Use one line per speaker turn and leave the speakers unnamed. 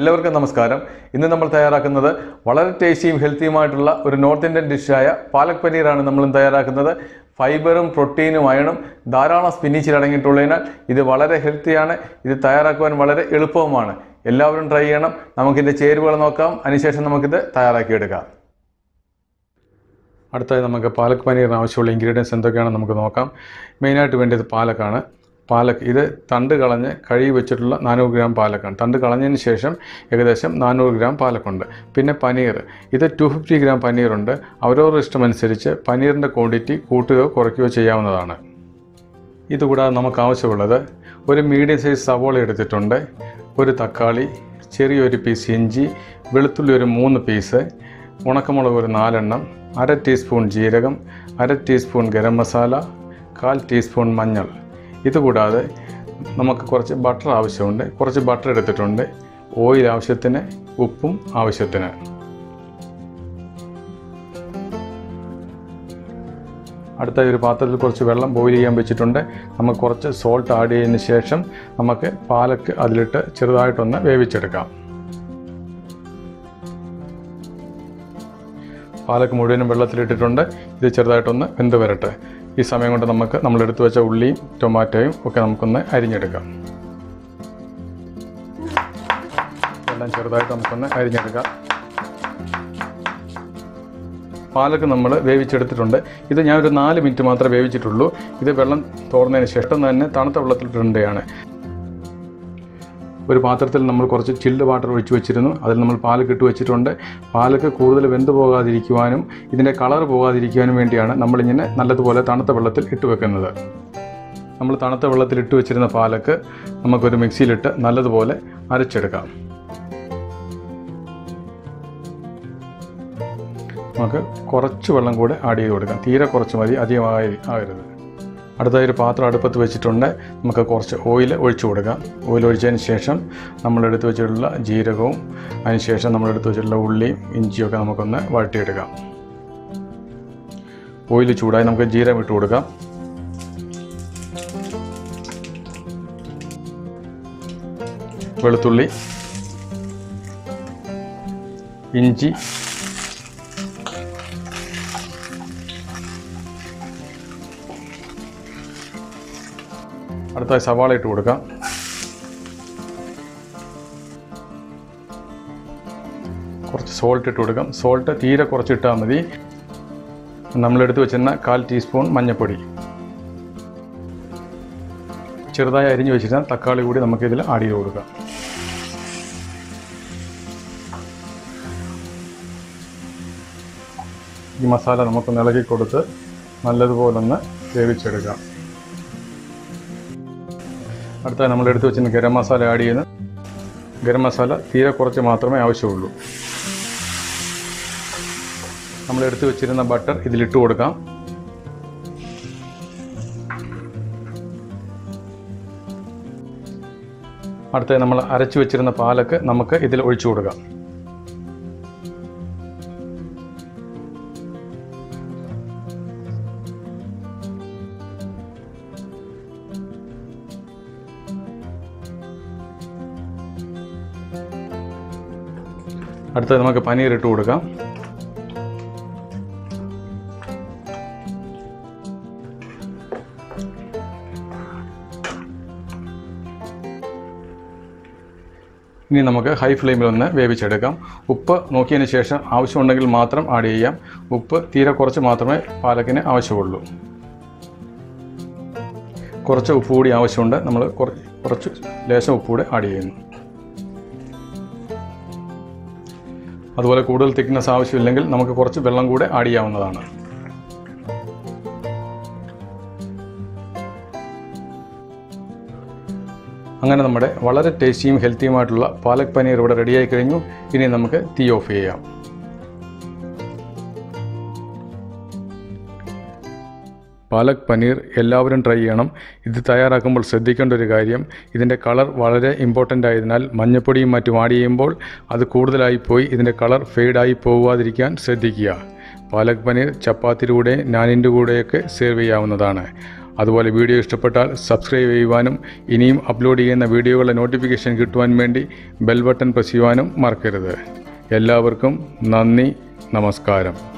എല്ലാവർക്കും നമസ്കാരം ഇന്ന് നമ്മൾ തയ്യാറാക്കുന്നത് വളരെ ടേസ്റ്റിയും ഹെൽത്തിയുമായിട്ടുള്ള ഒരു നോർത്ത് ഇന്ത്യൻ ഡിഷായ പാലക് പനീറാണ് നമ്മൾ ഇന്ന് തയ്യാറാക്കുന്നത് ഫൈബറും പ്രോട്ടീനും അയണും ധാരാളം സ്പിന്നിച്ചിൽ അടങ്ങിയിട്ടുള്ളതിനാൽ ഇത് വളരെ ഹെൽത്തിയാണ് ഇത് തയ്യാറാക്കുവാൻ വളരെ എളുപ്പവുമാണ് എല്ലാവരും ട്രൈ ചെയ്യണം നമുക്കിതിൻ്റെ ചേരുവകൾ നോക്കാം അതിനുശേഷം നമുക്കിത് തയ്യാറാക്കിയെടുക്കാം അടുത്തായി നമുക്ക് പാലക് പനീറിന് ആവശ്യമുള്ള ഇൻഗ്രീഡിയൻസ് എന്തൊക്കെയാണെന്ന് നമുക്ക് നോക്കാം മെയിനായിട്ട് വേണ്ടത് പാലക്കാണ് പാലക്ക് ഇത് തണ്ട് കളഞ്ഞ് കഴുകി വെച്ചിട്ടുള്ള നാനൂറ് ഗ്രാം പാലക്കാണ് തണ്ട് കളഞ്ഞതിന് ശേഷം ഏകദേശം നാനൂറ് ഗ്രാം പാലക്കുണ്ട് പിന്നെ പനീർ ഇത് ടു ഫിഫ്റ്റി ഗ്രാം പനീറുണ്ട് അവരവരുടെ ഇഷ്ടമനുസരിച്ച് പനീറിൻ്റെ ക്വാണ്ടിറ്റി കൂട്ടുകയോ കുറയ്ക്കുകയോ ചെയ്യാവുന്നതാണ് ഇതുകൂടാതെ നമുക്ക് ആവശ്യമുള്ളത് ഒരു മീഡിയം സൈസ് സവോള എടുത്തിട്ടുണ്ട് ഒരു തക്കാളി ചെറിയൊരു പീസ് ഇഞ്ചി വെളുത്തുള്ളി ഒരു മൂന്ന് പീസ് ഉണക്കമുളക് ഒരു നാലെണ്ണം അര ടീസ്പൂൺ ജീരകം അര ടീസ്പൂൺ ഗരം മസാല കാൽ ടീസ്പൂൺ മഞ്ഞൾ ഇതുകൂടാതെ നമുക്ക് കുറച്ച് ബട്ടർ ആവശ്യമുണ്ട് കുറച്ച് ബട്ടർ എടുത്തിട്ടുണ്ട് ഓയിൽ ആവശ്യത്തിന് ഉപ്പും ആവശ്യത്തിന് അടുത്ത ഒരു പാത്രത്തിൽ കുറച്ച് വെള്ളം ബോയിൽ ചെയ്യാൻ വെച്ചിട്ടുണ്ട് നമുക്ക് കുറച്ച് സോൾട്ട് ആഡ് ചെയ്തതിന് ശേഷം നമുക്ക് പാലക്ക് അതിലിട്ട് ചെറുതായിട്ടൊന്ന് വേവിച്ചെടുക്കാം പാലക്ക് മുഴുവനും വെള്ളത്തിലിട്ടിട്ടുണ്ട് ഇത് ചെറുതായിട്ടൊന്ന് വെന്ത് വരട്ടെ ഈ സമയം കൊണ്ട് നമുക്ക് നമ്മൾ എടുത്തു വെച്ച ഉള്ളിയും ടൊമാറ്റോയും ഒക്കെ നമുക്കൊന്ന് അരിഞ്ഞെടുക്കാം എല്ലാം ചെറുതായിട്ട് നമുക്കൊന്ന് അരിഞ്ഞെടുക്കാം പാലക്ക് നമ്മൾ വേവിച്ചെടുത്തിട്ടുണ്ട് ഇത് ഞാൻ ഒരു നാല് മിനിറ്റ് മാത്രമേ വേവിച്ചിട്ടുള്ളൂ ഇത് വെള്ളം തോർന്നതിന് ശേഷം തന്നെ തണുത്ത വെള്ളത്തിലിട്ടുണ്ടാണ് ഒരു പാത്രത്തിൽ നമ്മൾ കുറച്ച് ചില്ല് വാട്ടർ ഒഴിച്ച് വെച്ചിരുന്നു അതിൽ നമ്മൾ പാലക്ക് ഇട്ട് വെച്ചിട്ടുണ്ട് പാലക്ക് കൂടുതൽ വെന്ത് പോകാതിരിക്കുവാനും ഇതിൻ്റെ കളർ പോകാതിരിക്കുവാനും വേണ്ടിയാണ് നമ്മളിങ്ങനെ നല്ലതുപോലെ തണുത്ത വെള്ളത്തിൽ ഇട്ട് വെക്കുന്നത് നമ്മൾ തണുത്ത വെള്ളത്തിൽ ഇട്ട് വെച്ചിരുന്ന പാലക്ക് നമുക്കൊരു മിക്സിയിലിട്ട് നല്ലതുപോലെ അരച്ചെടുക്കാം നമുക്ക് കുറച്ച് വെള്ളം കൂടെ ആഡ് ചെയ്ത് കൊടുക്കാം തീരെ കുറച്ച് മതി അധികമായി ആകരുത് അടുത്തായി ഒരു പാത്രം അടുപ്പത്ത് വെച്ചിട്ടുണ്ട് നമുക്ക് കുറച്ച് ഓയിൽ ഒഴിച്ചു കൊടുക്കാം ഓയിൽ ഒഴിച്ചതിന് ശേഷം നമ്മൾ എടുത്ത് വെച്ചിട്ടുള്ള ജീരകവും അതിന് ശേഷം നമ്മൾ എടുത്ത് വെച്ചിട്ടുള്ള ഉള്ളിയും ഇഞ്ചിയൊക്കെ നമുക്കൊന്ന് വഴട്ടിയെടുക്കാം ഓയിൽ ചൂടായി നമുക്ക് ജീരകം ഇട്ട് കൊടുക്കാം വെളുത്തുള്ളി ഇഞ്ചി അടുത്തായി സവാള ഇട്ട് കൊടുക്കാം കുറച്ച് സോൾട്ട് ഇട്ട് കൊടുക്കാം സോൾട്ട് തീരെ കുറച്ച് ഇട്ടാൽ മതി നമ്മളെടുത്ത് വെച്ചിരുന്ന കാൽ ടീസ്പൂൺ മഞ്ഞൾപ്പൊടി ചെറുതായി അരിഞ്ഞു വെച്ചിരുന്ന തക്കാളി കൂടി നമുക്കിതിൽ ആഡ് ചെയ്ത് കൊടുക്കാം ഈ മസാല നമുക്കൊന്ന് ഇളക്കി കൊടുത്ത് നല്ലതുപോലൊന്ന് വേവിച്ചെടുക്കാം അടുത്ത നമ്മൾ എടുത്ത് വെച്ചിരുന്ന ഗരം മസാല ആഡ് ചെയ്യുന്നു ഗരം മസാല തീരെ കുറച്ച് മാത്രമേ ആവശ്യമുള്ളൂ നമ്മൾ എടുത്ത് വെച്ചിരുന്ന ബട്ടർ ഇതിലിട്ട് കൊടുക്കാം അടുത്ത നമ്മൾ അരച്ചു വെച്ചിരുന്ന പാലക്ക് നമുക്ക് ഇതിൽ ഒഴിച്ചു കൊടുക്കാം അടുത്തത് നമുക്ക് പനീർ ഇട്ട് കൊടുക്കാം ഇനി നമുക്ക് ഹൈ ഫ്ലെയിമിൽ ഒന്ന് വേവിച്ചെടുക്കാം ഉപ്പ് നോക്കിയതിന് ശേഷം ആവശ്യമുണ്ടെങ്കിൽ മാത്രം ആഡ് ചെയ്യാം ഉപ്പ് തീരെ കുറച്ച് മാത്രമേ പാലക്കിന് ആവശ്യമുള്ളൂ കുറച്ച് ഉപ്പ് കൂടി ആവശ്യമുണ്ട് നമ്മൾ കുറച്ച് ലേശം ഉപ്പ് കൂടി ആഡ് ചെയ്യുന്നു അതുപോലെ കൂടുതൽ തിക്നെസ് ആവശ്യമില്ലെങ്കിൽ നമുക്ക് കുറച്ച് വെള്ളം കൂടെ ആഡ് ചെയ്യാവുന്നതാണ് അങ്ങനെ നമ്മുടെ വളരെ ടേസ്റ്റിയും ഹെൽത്തിയുമായിട്ടുള്ള പാലക് പനീർ ഇവിടെ റെഡിയായി കഴിഞ്ഞു ഇനി നമുക്ക് തീ ഓഫ് ചെയ്യാം പാലക് പനീർ എല്ലാവരും ട്രൈ ചെയ്യണം ഇത് തയ്യാറാക്കുമ്പോൾ ശ്രദ്ധിക്കേണ്ട ഒരു കാര്യം ഇതിൻ്റെ കളർ വളരെ ഇമ്പോർട്ടൻ്റ് ആയതിനാൽ മഞ്ഞപ്പൊടിയും മറ്റും ആഡ് ചെയ്യുമ്പോൾ അത് കൂടുതലായി പോയി ഇതിൻ്റെ കളർ ഫെയ്ഡായി പോകാതിരിക്കാൻ ശ്രദ്ധിക്കുക പാലക് പനീർ ചപ്പാത്തിയുടെ കൂടെ നാനിൻ്റെ കൂടെയൊക്കെ സെർവ് ചെയ്യാവുന്നതാണ് അതുപോലെ വീഡിയോ ഇഷ്ടപ്പെട്ടാൽ സബ്സ്ക്രൈബ് ചെയ്യുവാനും ഇനിയും അപ്ലോഡ് ചെയ്യുന്ന വീഡിയോകളുടെ നോട്ടിഫിക്കേഷൻ കിട്ടുവാൻ വേണ്ടി ബെൽ ബട്ടൺ പ്രസ് ചെയ്യുവാനും മറക്കരുത് എല്ലാവർക്കും നന്ദി നമസ്കാരം